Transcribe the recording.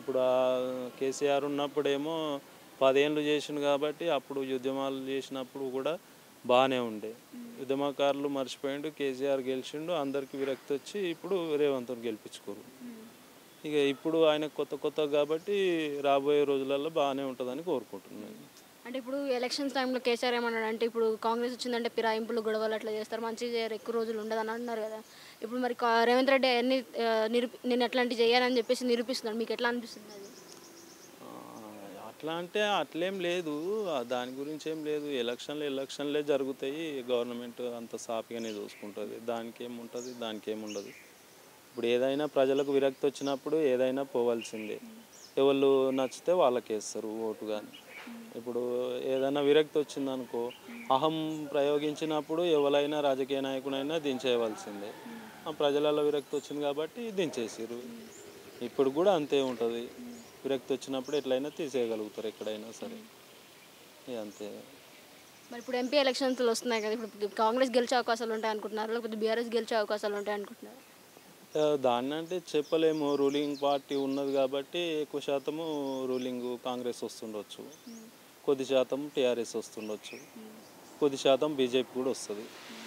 ఇప్పుడు ఆ కేసీఆర్ ఉన్నప్పుడేమో పదేళ్ళు చేసిండు కాబట్టి అప్పుడు ఉద్యమాలు చేసినప్పుడు కూడా బాగానే ఉండే ఉద్యమకారులు మర్చిపోయిండు కేసీఆర్ గెలిచిండు అందరికి విరక్తి వచ్చి ఇప్పుడు రేవంత్ గెలిపించుకోరు ఇక ఇప్పుడు ఆయన కొత్త కొత్త కాబట్టి రాబోయే రోజులలో బాగానే ఉంటుందని కోరుకుంటున్నాను అంటే ఇప్పుడు ఎలక్షన్స్ టైంలో కేసీఆర్ ఏమన్నాడు అంటే ఇప్పుడు కాంగ్రెస్ వచ్చిందంటే ఫిరాయింపులు గొడవలు అట్లా చేస్తారు మంచిగా చేయరు ఎక్కువ రోజులు ఉండదని అంటున్నారు కదా ఇప్పుడు మరి కా- రేవంత్ రెడ్డి అన్ని నిరూపి నేను ఎట్లాంటివి చేయాలని చెప్పేసి నిరూపిస్తున్నాడు మీకు ఎట్లా అనిపిస్తుంది అది ఆ, అట్లా అంటే అట్లేం లేదు ఆ, దాని గురించి ఏం లేదు ఎలక్షన్లు ఎలక్షన్లే జరుగుతాయి గవర్నమెంట్ అంత సాఫీగానే చూసుకుంటుంది దానికి ఏముంటుంది దానికి ఏముండదు ఇప్పుడు ఏదైనా ప్రజలకు విరక్తి వచ్చినప్పుడు ఏదైనా పోవాల్సిందే ఎవరు నచ్చితే వాళ్ళకి వేస్తారు ఓటు కానీ ఇప్పుడు ఏదైనా విరక్తి వచ్చిందనుకో అహం ప్రయోగించినప్పుడు ఎవరైనా రాజకీయ నాయకుడైనా దించేయవలసిందే ఆ ప్రజలలో విరక్తి వచ్చింది కాబట్టి దించేసారు ఇప్పుడు కూడా అంతే ఉంటుంది విరక్తి వచ్చినప్పుడు ఎట్లయినా తీసేయగలుగుతారు ఎక్కడైనా సరే ఇక అంతే మరి ఇప్పుడు ఎంపీ ఎలక్షన్స్ వస్తున్నాయి కదా ఇప్పుడు కాంగ్రెస్ గెలిచే అవకాశాలు ఉంటాయి అనుకుంటున్నారు లేకపోతే బీఆర్ఎస్ గెలిచే అవకాశాలు ఉంటాయి అనుకుంటున్నారు ఆ, దాన్ని అంటే చెప్పలేము రూలింగ్ పార్టీ ఉన్నది కాబట్టి ఎక్కువ శాతము రూలింగ్ కాంగ్రెస్ వస్తుండొచ్చు కొద్ది శాతం టీఆర్ఎస్ వస్తుండొచ్చు కొద్ది శాతం బీజేపీ కూడా వస్తుంది